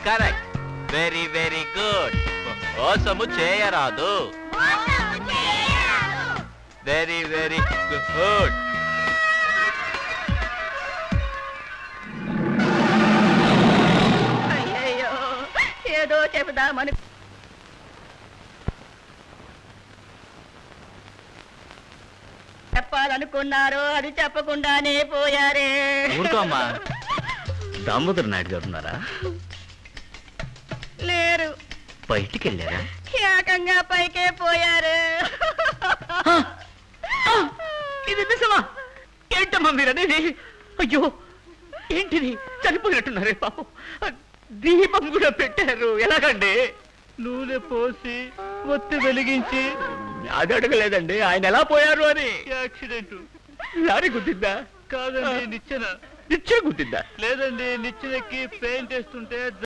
correct very very good మోసము చేయరాదు very very good అయ్యయ్యో ఏదో చెబుదామని చెప్పాలనుకున్నారు అది చెప్పకుండానే పోయారే ఊరుకోమ్మా దామోదర్ నాయుడు గారు ఉన్నారా లేరు బయటికి వెళ్ళారా ఏకంగా పైకే పోయారు ఇది నిజమా ఏంటమ్మా మీరనేది అయ్యో ఏంటిది చనిపోయినట్టున్నారే పాపం దీపం కూడా పెట్టారు ఎలాగండి నూనె పోసి ఒత్తి వెలిగించి అది అడగలేదండి ఆయన ఎలా పోయారు అని యాక్సిడెంట్ లారీ గుద్దిందా కాదండి నిచ్చెన నిచ్చే గుద్దిందా లేదండి నిచ్చెనకి పెయింట్ వేస్తుంటే